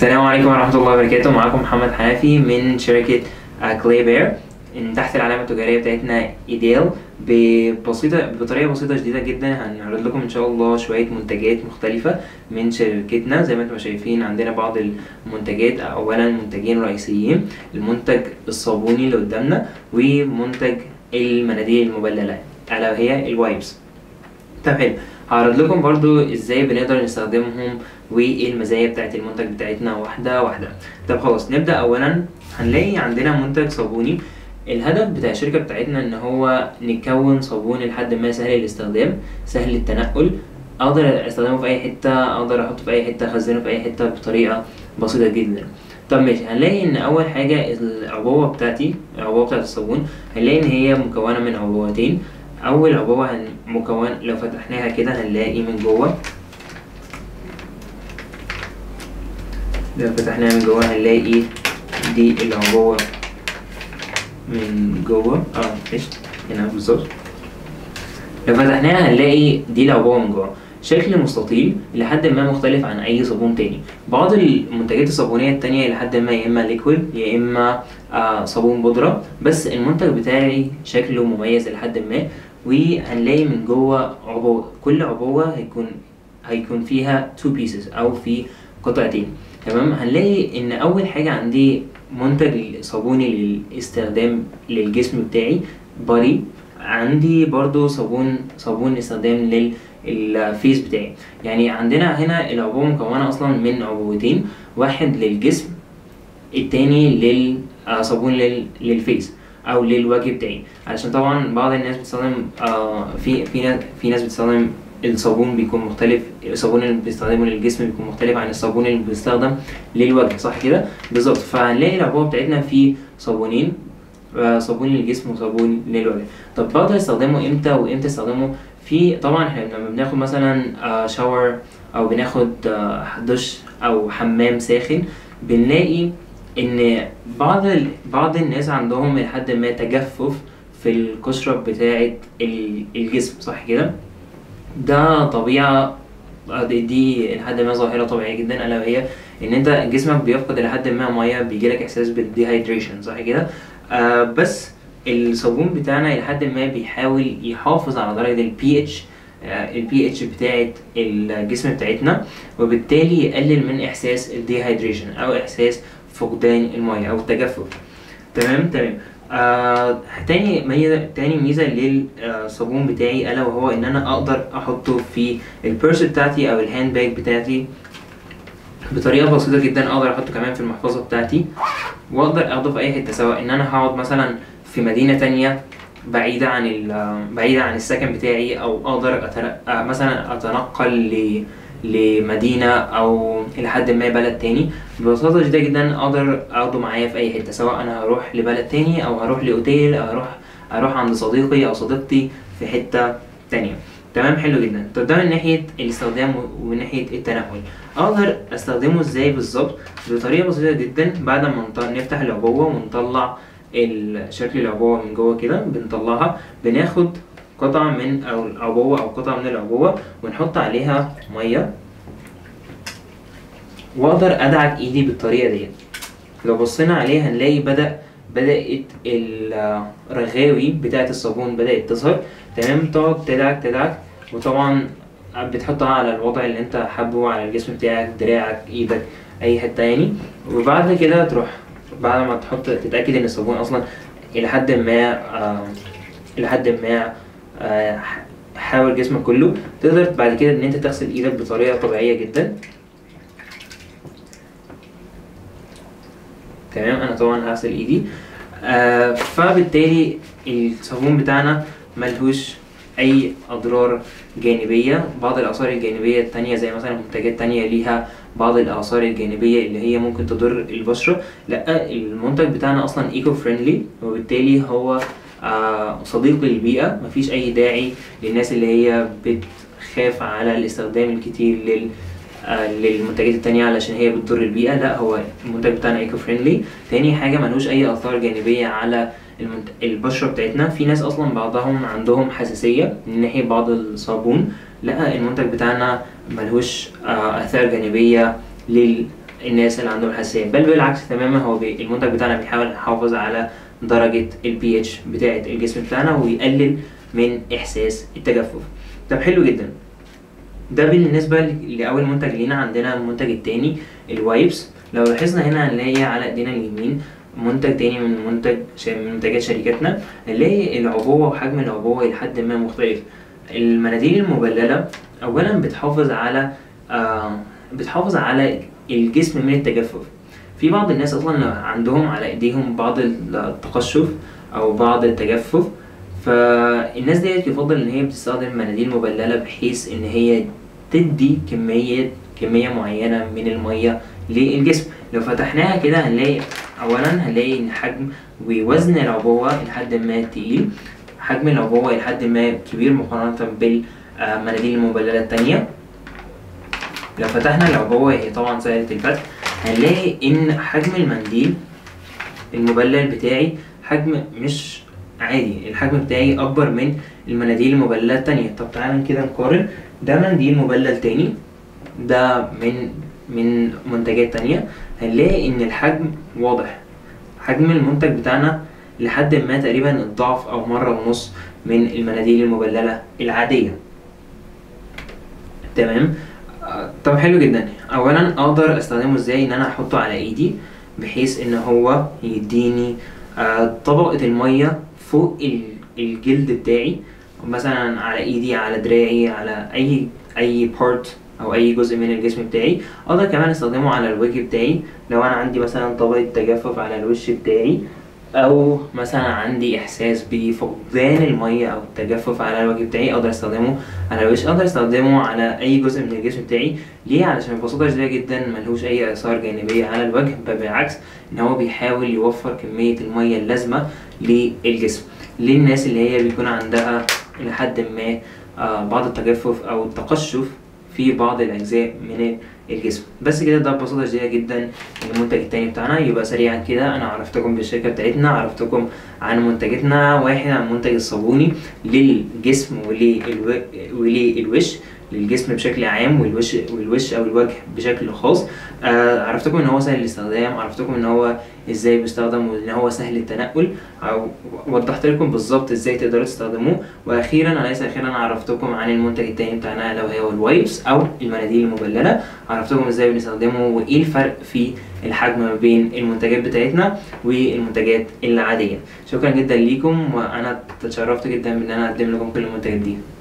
السلام عليكم ورحمة الله وبركاته معاكم محمد حنفي من شركة كلي بير من تحت العلامة التجارية بتاعتنا ايديل ببسيطة بطريقة بسيطة شديدة جدا هنعرض لكم ان شاء الله شوية منتجات مختلفة من شركتنا زي ما انتم شايفين عندنا بعض المنتجات اولا منتجين رئيسيين المنتج الصابوني اللي قدامنا ومنتج المناديل المبللة الا وهي الوايبس طب حلو هعرض لكم برضو ازاي بنقدر نستخدمهم وايه المزايا بتاعت المنتج بتاعتنا واحدة واحدة طب خلاص نبدأ اولا هنلاقي عندنا منتج صابوني الهدف بتاع الشركة بتاعتنا ان هو نكون صابون لحد ما سهل الاستخدام سهل التنقل اقدر استخدمه في اي حتة اقدر احطه في اي حتة اخزنه في اي حتة بطريقة بسيطة جدا طب ماشي هنلاقي ان اول حاجة العبوة بتاعتي العبوة بتاعت الصابون هنلاقي ان هي مكونة من عبوتين اول عبوة هن مكون لو فتحناها كده هنلاقي من جوه لو فتحناها من جوه هنلاقي دي العبوة من جوه اه ايش هنا بالظبط لو فتحناها هنلاقي دي العبوة من جوه شكل مستطيل لحد ما مختلف عن اي صابون تاني بعض المنتجات الصابونيه التانية لحد ما يا اما ليكويد يا اما آه صابون بودره بس المنتج بتاعي شكله مميز لحد ما وهنلاقي من جوه عبوه كل عبوه هيكون هيكون فيها تو بيسز او في قطعتين تمام هنلاقي ان اول حاجه عندي منتج صابوني للاستخدام للجسم بتاعي باري عندي برضو صابون صابون استخدام لل الفيس بتاعي يعني عندنا هنا العبوة مكونة أصلا من عبوتين واحد للجسم التاني للصابون لل... للفيس أو للوجه بتاعي علشان طبعا بعض الناس بتستخدم آه في في ناس في ناس بتستخدم الصابون بيكون مختلف الصابون اللي بيستخدمه للجسم بيكون مختلف عن الصابون اللي بيستخدم للوجه صح كده بالظبط فهنلاقي العبوة بتاعتنا في صابونين صابون للجسم وصابون للوجه طب بقدر استخدمه امتى وامتى استخدمه في طبعا احنا لما بناخد مثلا شاور او بناخد دش او حمام ساخن بنلاقي ان بعض بعض الناس عندهم لحد ما تجفف في القشرة بتاعة الجسم صح كده ده طبيعة دي لحد ما ظاهرة طبيعية جدا الا وهي ان انت جسمك بيفقد لحد ما مية بيجيلك احساس بالديهايدريشن صح كده آه بس الصابون بتاعنا لحد ما بيحاول يحافظ على درجة البي اتش البي اتش بتاعت الجسم بتاعتنا وبالتالي يقلل من احساس الديهايدريشن او احساس فقدان المياه او التجفف تمام تمام آه تاني ميزة تاني ميزة للصابون بتاعي الا وهو ان انا اقدر احطه في البيرس بتاعتي او الهاند باج بتاعتي بطريقه بسيطه جدا اقدر احطه كمان في المحفظه بتاعتي واقدر اخده في اي حته سواء ان انا هقعد مثلا في مدينه تانية بعيده عن بعيده عن السكن بتاعي او اقدر أتنقل مثلا اتنقل ل لمدينة أو إلى حد ما بلد تاني ببساطة شديدة جدا أقدر أخده معايا في أي حتة سواء أنا هروح لبلد تاني أو هروح لأوتيل أو هروح أروح عند صديقي أو صديقتي في حتة تانية تمام حلو جدا طب ده من ناحيه الاستخدام ومن ناحيه التنقل اقدر استخدمه ازاي بالظبط بطريقه بسيطه جدا بعد ما نفتح العبوه ونطلع شكل العبوه من جوه كده بنطلعها بناخد قطعه من او العبوه او قطعه من العبوه ونحط عليها ميه واقدر ادعك ايدي بالطريقه ديت لو بصينا عليه هنلاقي بدا بدات الرغاوي بتاعه الصابون بدات تظهر تمام تقعد تدعك تدعك وطبعا بتحطها على الوضع اللي انت حابه على الجسم بتاعك دراعك ايدك اي حته يعني وبعد كده تروح بعد ما تحط تتاكد ان الصابون اصلا الى حد ما آه الى حد ما آه حاول جسمك كله تقدر بعد كده ان انت تغسل ايدك بطريقه طبيعيه جدا تمام انا طبعا هغسل ايدي آه فبالتالي الصابون بتاعنا ملهوش اي اضرار جانبيه بعض الاثار الجانبيه التانية زي مثلا منتجات تانية ليها بعض الاثار الجانبيه اللي هي ممكن تضر البشره لا المنتج بتاعنا اصلا ايكو فريندلي وبالتالي هو آه صديق للبيئه مفيش اي داعي للناس اللي هي بتخاف على الاستخدام الكتير لل آه للمنتجات التانية علشان هي بتضر البيئة لا هو المنتج بتاعنا ايكو فريندلي تاني حاجة ملوش أي آثار جانبية على المنت... البشرة بتاعتنا في ناس أصلا بعضهم عندهم حساسية من ناحية بعض الصابون لا المنتج بتاعنا ملهوش آه آثار جانبية لل الناس اللي عندهم حساسيه بل بالعكس تماما هو بي المنتج بتاعنا بيحاول يحافظ على درجه البي اتش بتاعه الجسم بتاعنا ويقلل من احساس التجفف طب حلو جدا ده بالنسبه لاول منتج لينا عندنا المنتج التاني الوايبس لو لاحظنا هنا هنلاقي على ايدينا اليمين منتج تاني من منتج من منتجات شركتنا هنلاقي العبوه وحجم العبوه لحد ما مختلف المناديل المبلله اولا بتحافظ على آه بتحافظ على الجسم من التجفف في بعض الناس اصلا عندهم على ايديهم بعض التقشف او بعض التجفف فالناس ديت يفضل ان هي بتستخدم مناديل مبلله بحيث ان هي تدي كميه كميه معينه من الميه للجسم لو فتحناها كده هنلاقي اولا هنلاقي ان حجم ووزن العبوه لحد ما تقيل حجم العبوه لحد ما كبير مقارنه بالمناديل المبلله التانية لو فتحنا العبوه هي طبعا سهله الفتح هنلاقي ان حجم المنديل المبلل بتاعي حجم مش عادي الحجم بتاعي اكبر من المناديل المبلله التانية طب تعالى كده نقارن ده منديل مبلل تاني ده من من منتجات تانية هنلاقي ان الحجم واضح حجم المنتج بتاعنا لحد ما تقريبا الضعف او مرة ونص من المناديل المبللة العادية تمام طب حلو جدا اولا اقدر استخدمه ازاي ان انا احطه على ايدي بحيث ان هو يديني طبقة المية فوق الجلد بتاعي مثلا على ايدي على دراعي على اي اي بارت او اي جزء من الجسم بتاعي اقدر كمان استخدمه على الوجه بتاعي لو انا عندي مثلا طبقة تجفف على الوش بتاعي او مثلا عندي احساس بفقدان الميه او التجفف على الوجه بتاعي اقدر استخدمه على الوش اقدر استخدمه على اي جزء من الجسم بتاعي ليه علشان ببساطه شديده جدا ملهوش اي اثار جانبيه على الوجه بل بالعكس ان هو بيحاول يوفر كميه الميه اللازمه للجسم للناس اللي هي بيكون عندها لحد ما آه بعض التجفف او التقشف في بعض الاجزاء من الجسم بس كده ده ببساطه شديده جدا المنتج التاني بتاعنا يبقى سريعا كده انا عرفتكم بالشركه بتاعتنا عرفتكم عن منتجاتنا واحد عن المنتج الصابوني للجسم وللو... وللوش للجسم بشكل عام والوش والوش او الوجه بشكل خاص آه عرفتكم ان هو سهل الاستخدام عرفتكم ان هو ازاي بيستخدم وان هو سهل التنقل او وضحت لكم بالظبط ازاي تقدروا تستخدموه واخيرا وليس اخيرا عرفتكم عن المنتج التاني بتاعنا لو هو الوايبس او المناديل المبلله عرفتكم ازاي بنستخدمه وايه الفرق في الحجم ما بين المنتجات بتاعتنا والمنتجات العاديه شكرا جدا ليكم وانا تشرفت جدا بان انا اقدم لكم كل المنتجات دي